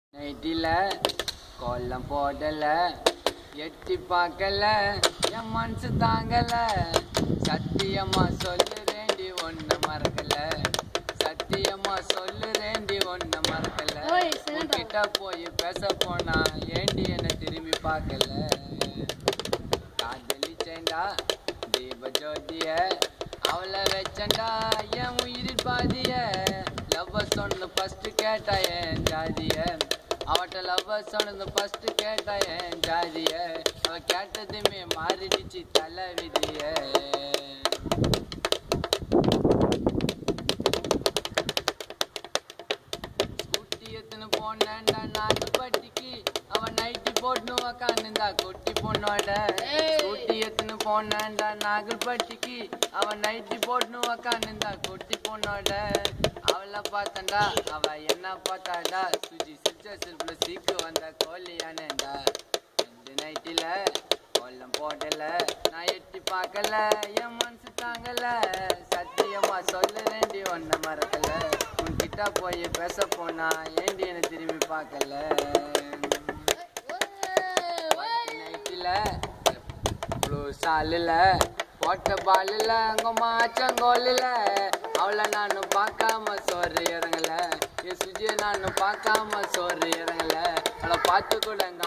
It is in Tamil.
நைட்டில கோலம் போடல எட்டி பார்க்கல என் மனசு தாங்கல சத்தியமா சொல்லுறேண்டி ஒண்ணு மறக்கல சத்தியமா சொல்லுறேண்டி ஒண்ணு மறக்கல ஓய், சிறந்தா. உன்கிட்ட போய் பேச போனா ஏண்டி என்ன திரும்பி பார்க்கல காதலிச்சேன்டா தீப ஜோதிய அவளை வச்சண்டா என் உயிரில் பாதிய லவ் சொன்னு ஃபர்ஸ்ட் கேட்டா என் ஜாதிய அவட்ட லவ் சொன்னது ஃபர்ஸ்ட் கேட்டா என் ஜாதிய அவ கேட்டதுமே மாறிடுச்சு தலை விதிய ஸ்கூட்டி எத்துன்னு போனேன்டா நாட்டு பட்டிக்கு அவன் நைட்டி போட்டுன்னு உக்காந்துந்தா குட்டி பொண்ணோட ஏய். ஸ்கூட்டி எத்துன்னு போனேன்டா நாகல்பட்டிக்கு அவன் நைட்டி போட்டுன்னு உக்காந்துந்தா குட்டி பொண்ணோட அவளை பார்த்தண்டா அவ என்ன பார்த்தாடா சுஜி சிச்ச சில்புல சீக்கு வந்த கோழியானேண்டா ரெண்டு நைட்டில கோலம் போடல நான் எட்டி பார்க்கல என் மனசு தாங்கல சத்தியமா சொல்லுறேன்டி ஒன்ன மறக்கல உன்கிட்ட போய் பேச போனா ஏண்டி என்ன திரும்பி பார்க்கல நைட்டில ப்ளூ சாலில் போட்ட பாலில் அங்க மாச்சங்கோலில் அவளை நான் பார்க்காம சோறு இறங்கல என் சுஜியை நான் பார்க்காம சோறு இறங்கல அவளை பார்த்து கூட